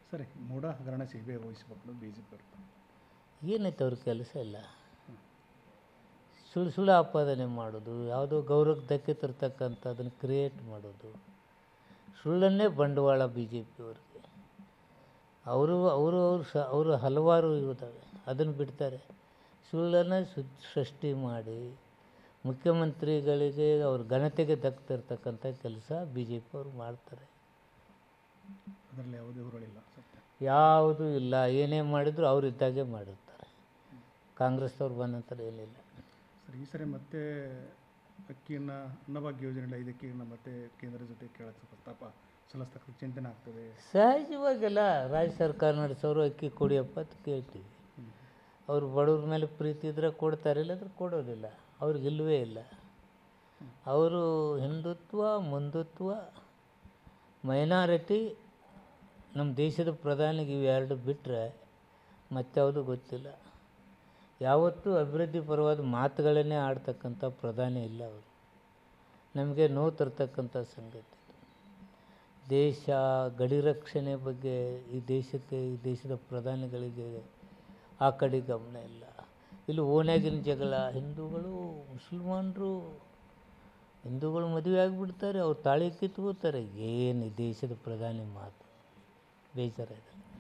ಸರಿ ಮೂಢ ಹಗರಣ ಸಿ ಬಿ ಐ ವಹಿಸ್ಬೇಕು ಬಿ ಜೆ ಪಿ ಏನೈತೆ ಅವ್ರ ಕೆಲಸ ಇಲ್ಲ ಸುಳ್ಳು ಸುಳ್ಳು ಆಪಾದನೆ ಮಾಡೋದು ಯಾವುದೋ ಗೌರವಕ್ಕೆ ಧಕ್ಕೆ ತರ್ತಕ್ಕಂಥದ್ದನ್ನು ಕ್ರಿಯೇಟ್ ಮಾಡೋದು ಸುಳ್ಳನ್ನೇ ಬಂಡವಾಳ ಬಿ ಜೆ ಪಿಯವ್ರಿಗೆ ಅವರು ಅವರು ಅವರು ಸ ಅವರು ಹಲವಾರು ಇದ್ದಾವೆ ಅದನ್ನು ಬಿಡ್ತಾರೆ ಸುಳ್ಳನ್ನು ಸು ಸೃಷ್ಟಿ ಮಾಡಿ ಮುಖ್ಯಮಂತ್ರಿಗಳಿಗೆ ಅವ್ರ ಘನತೆಗೆ ದಕ್ತಿರ್ತಕ್ಕಂಥ ಕೆಲಸ ಬಿ ಜೆ ಪಿ ಅವ್ರು ಮಾಡ್ತಾರೆ ಅದರಲ್ಲಿ ಯಾವುದೇ ಹುರುಳಿಲ್ಲ ಸತ್ಯ ಯಾವುದೂ ಇಲ್ಲ ಏನೇ ಮಾಡಿದರೂ ಅವ್ರು ಇದ್ದಾಗೆ ಮಾಡಿರ್ತಾರೆ ಕಾಂಗ್ರೆಸ್ದವ್ರು ಬಂದ ನಂತರ ಏನಿಲ್ಲ ಸರಿ ಈ ಸರಿ ಮತ್ತೆ ಅಕ್ಕಿಯನ್ನು ಅನ್ನಭಾಗ್ಯ ಯೋಜನೆ ಐದು ಅಕ್ಕಿಯನ್ನು ಮತ್ತೆ ಕೇಂದ್ರ ಜೊತೆ ಕೇಳೋಕ್ಕೆ ಪ್ರಸ್ತಾಪ ಸಲ್ಲಿಸ್ತಕ್ಕಂಥ ಚಿಂತನೆ ಆಗ್ತದೆ ಸಹಜವಾಗೆಲ್ಲ ರಾಜ್ಯ ಸರ್ಕಾರ ನಡೆಸೋರು ಅಕ್ಕಿ ಕೊಡಿಯಪ್ಪ ಅಂತ ಕೇಳ್ತೀವಿ ಅವ್ರು ಬಡವ್ರ ಮೇಲೆ ಪ್ರೀತಿ ಇದ್ರೆ ಕೊಡ್ತಾರೆ ಇಲ್ಲಾಂದ್ರೆ ಕೊಡೋದಿಲ್ಲ ಅವ್ರಿಗೆ ಇಲ್ಲವೇ ಇಲ್ಲ ಅವರು ಹಿಂದುತ್ವ ಮುಂದುತ್ವ ಮೈನಾರಿಟಿ ನಮ್ಮ ದೇಶದ ಪ್ರಧಾನಿಗೆ ಇವೆರಡು ಬಿಟ್ಟರೆ ಮತ್ಯಾವುದು ಗೊತ್ತಿಲ್ಲ ಯಾವತ್ತೂ ಅಭಿವೃದ್ಧಿ ಪರವಾದ ಮಾತುಗಳನ್ನೇ ಆಡ್ತಕ್ಕಂಥ ಪ್ರಧಾನಿ ಇಲ್ಲ ಅವರು ನಮಗೆ ನೋವು ತರ್ತಕ್ಕಂಥ ಸಂಗತಿ ದೇಶ ಗಡಿ ರಕ್ಷಣೆ ಬಗ್ಗೆ ಈ ದೇಶಕ್ಕೆ ಈ ದೇಶದ ಪ್ರಧಾನಿಗಳಿಗೆ ಆ ಕಡೆ ಗಮನ ಇಲ್ಲ ಇಲ್ಲಿ ಓಣ್ಯಾಗಿನ ಜಗಳ ಹಿಂದೂಗಳು ಮುಸಲ್ಮಾನರು ಹಿಂದೂಗಳು ಮದುವೆ ಆಗಿಬಿಡ್ತಾರೆ ಅವ್ರು ತಾಳಿ ಕಿತ್ಕೋತಾರೆ ಏನು ಈ ದೇಶದ ಪ್ರಧಾನಿ ಮಾತು ಬೇಜಾರಾಗಿದೆ